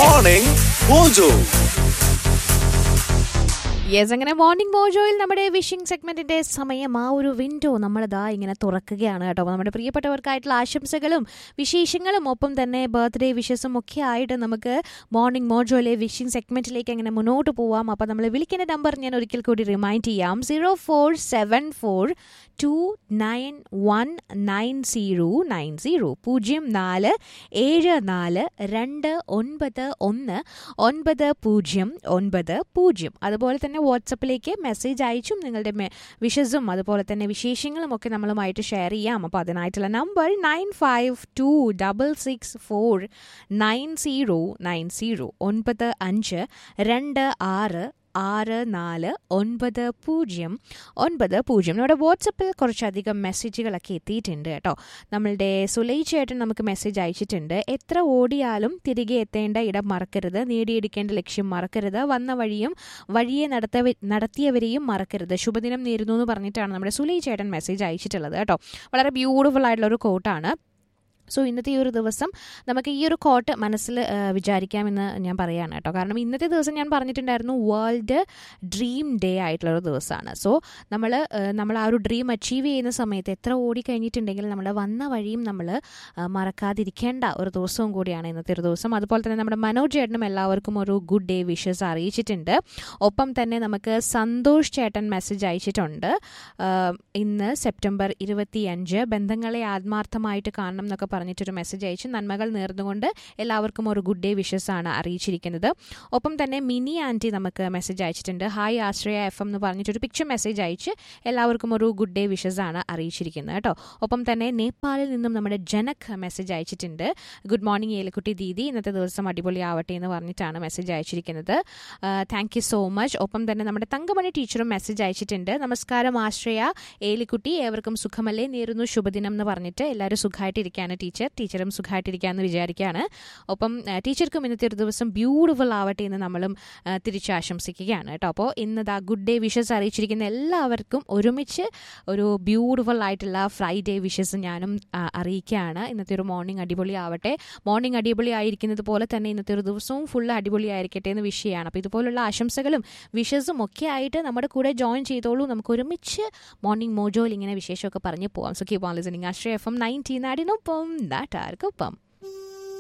morning mojo yes അങ്ങനെ morning മോജോയിൽ നമ്മുടെ വിഷിംഗ് സെഗ്മെന്റിന്റെ സമയം ആ ഒരു വിൻഡോ നമ്മളിതാ ഇങ്ങനെ തുറക്കുകയാണ് കേട്ടോ അപ്പോൾ നമ്മുടെ പ്രിയപ്പെട്ടവർക്കായിട്ടുള്ള ആശംസകളും വിശേഷങ്ങളും ഒപ്പം തന്നെ ബർത്ത്ഡേ വിഷസും ഒക്കെ ആയിട്ട് നമുക്ക് മോർണിംഗ് മോജോയിലെ വിഷിംഗ് സെഗ്മെന്റിലേക്ക് അങ്ങനെ മുന്നോട്ട് പോവാം അപ്പോൾ നമ്മൾ വിളിക്കേണ്ട നമ്പർ ഞാൻ ഒരിക്കൽ കൂടി റിമൈൻഡ് ചെയ്യാം zero four seven four two nine one nine zero nine zero പൂജ്യം നാല് ഏഴ് നാല് രണ്ട് ഒൻപത് ഒന്ന് ഒൻപത് പൂജ്യം ഒൻപത് പൂജ്യം അതുപോലെ തന്നെ വാട്സപ്പിലേക്ക് മെസ്സേജ് അയച്ചും നിങ്ങളുടെ വിഷസും അതുപോലെ തന്നെ വിശേഷങ്ങളും ഒക്കെ നമ്മളുമായിട്ട് ഷെയർ ചെയ്യാം അപ്പോൾ അതിനായിട്ടുള്ള number nine five two double six four nine zero nine zero ഒൻപത് അഞ്ച് രണ്ട് ആറ് ആറ് നാല് ഒൻപത് പൂജ്യം ഒൻപത് പൂജ്യം നമ്മുടെ വാട്സപ്പിൽ കുറച്ചധികം മെസ്സേജുകളൊക്കെ എത്തിയിട്ടുണ്ട് കേട്ടോ നമ്മളുടെ സുലൈ ചേട്ടൻ നമുക്ക് മെസ്സേജ് അയച്ചിട്ടുണ്ട് എത്ര ഓടിയാലും തിരികെ എത്തേണ്ട ഇടം മറക്കരുത് നേടിയെടുക്കേണ്ട ലക്ഷ്യം മറക്കരുത് വന്ന വഴിയും വഴിയെ നടത്ത നടത്തിയവരെയും മറക്കരുത് ശുഭദിനം നേരുന്നു എന്ന് പറഞ്ഞിട്ടാണ് നമ്മുടെ സുലൈ ചേട്ടൻ മെസ്സേജ് അയച്ചിട്ടുള്ളത് കേട്ടോ വളരെ ബ്യൂട്ടിഫുൾ ആയിട്ടുള്ള ഒരു കോട്ടാണ് സോ ഇന്നത്തെ ഈ ഒരു ദിവസം നമുക്ക് ഈ ഒരു കോട്ട് മനസ്സിൽ വിചാരിക്കാമെന്ന് ഞാൻ പറയുകയാണ് കേട്ടോ കാരണം ഇന്നത്തെ ദിവസം ഞാൻ പറഞ്ഞിട്ടുണ്ടായിരുന്നു വേൾഡ് ഡ്രീം ഡേ ആയിട്ടുള്ള ഒരു ദിവസമാണ് സോ നമ്മൾ നമ്മൾ ആ ഒരു ഡ്രീം അച്ചീവ് ചെയ്യുന്ന സമയത്ത് എത്ര ഓടി കഴിഞ്ഞിട്ടുണ്ടെങ്കിൽ നമ്മൾ വന്ന വഴിയും നമ്മൾ മറക്കാതിരിക്കേണ്ട ഒരു ദിവസവും കൂടിയാണ് ഇന്നത്തെ ഒരു ദിവസം അതുപോലെ തന്നെ നമ്മുടെ മനോജ് ചേട്ടനും എല്ലാവർക്കും ഒരു ഗുഡ് ഡേ വിഷസ് അറിയിച്ചിട്ടുണ്ട് ഒപ്പം തന്നെ നമുക്ക് സന്തോഷ് ചേട്ടൻ മെസ്സേജ് അയച്ചിട്ടുണ്ട് ഇന്ന് സെപ്റ്റംബർ ഇരുപത്തിയഞ്ച് ബന്ധങ്ങളെ ആത്മാർത്ഥമായിട്ട് കാണണം എന്നൊക്കെ പറഞ്ഞിട്ടൊരു മെസ്സേജ് അയച്ചു നന്മകൾ നേർന്നുകൊണ്ട് എല്ലാവർക്കും ഒരു ഗുഡ് ഡേ വിഷസ് ആണ് അറിയിച്ചിരിക്കുന്നത് ഒപ്പം തന്നെ മിനി ആൻറ്റി നമുക്ക് മെസ്സേജ് അയച്ചിട്ടുണ്ട് ഹായ് ആശ്രയ എഫ് എം എന്ന് പറഞ്ഞിട്ടൊരു പിക്ചർ മെസ്സേജ് അയച്ച് എല്ലാവർക്കും ഒരു ഗുഡ് ഡേ വിഷസ് ആണ് അറിയിച്ചിരിക്കുന്നത് കേട്ടോ ഒപ്പം തന്നെ നേപ്പാളിൽ നിന്നും നമ്മുടെ ജനക് മെസ്സേജ് അയച്ചിട്ടുണ്ട് ഗുഡ് മോർണിംഗ് ഏലക്കുട്ടി ദീദി ഇന്നത്തെ ദിവസം അടിപൊളിയാവട്ടെ എന്ന് പറഞ്ഞിട്ടാണ് മെസ്സേജ് അയച്ചിരിക്കുന്നത് താങ്ക് യു സോ മച്ച് ഒപ്പം തന്നെ നമ്മുടെ തങ്കമണി ടീച്ചറും മെസ്സേജ് അയച്ചിട്ടുണ്ട് നമസ്കാരം ആശ്രയ ഏലിക്കുട്ടി ഏവർക്കും സുഖമല്ലേ നേരുന്നു ശുഭദിനം എന്ന് പറഞ്ഞിട്ട് എല്ലാവരും സുഖമായിട്ടിരിക്കുകയാണ് ടീച്ചർ ടീച്ചറും സുഖമായിട്ടിരിക്കാമെന്ന് വിചാരിക്കുകയാണ് ഒപ്പം ടീച്ചർക്കും ഇന്നത്തെ ഒരു ദിവസം ബ്യൂട്ടിഫുൾ ആവട്ടെ എന്ന് നമ്മളും തിരിച്ച് ആശംസിക്കുകയാണ് കേട്ടോ അപ്പോൾ ഇന്നതാ ഗുഡ് ഡേ വിഷസ് അറിയിച്ചിരിക്കുന്ന എല്ലാവർക്കും ഒരുമിച്ച് ഒരു ബ്യൂട്ടിഫുൾ ആയിട്ടുള്ള ഫ്രൈഡേ വിഷസ് ഞാനും അറിയിക്കുകയാണ് ഇന്നത്തെ ഒരു മോർണിംഗ് അടിപൊളി ആവട്ടെ മോർണിംഗ് അടിപൊളി ആയിരിക്കുന്നത് പോലെ തന്നെ ഇന്നത്തെ ഒരു ദിവസവും ഫുൾ അടിപൊളി ആയിരിക്കട്ടെ എന്ന് വിഷയമാണ് അപ്പോൾ ഇതുപോലുള്ള ആശംസകളും വിഷസും ഒക്കെ ആയിട്ട് നമ്മുടെ കൂടെ ജോയിൻ ചെയ്തോളൂ നമുക്ക് ഒരുമിച്ച് മോർണിംഗ് മോജോയിൽ ഇങ്ങനെ വിശേഷമൊക്കെ പറഞ്ഞു പോവാം so keep on listening Ashraya F M nineteen നാടിനൊപ്പം നാട്ടാർക്കൊപ്പം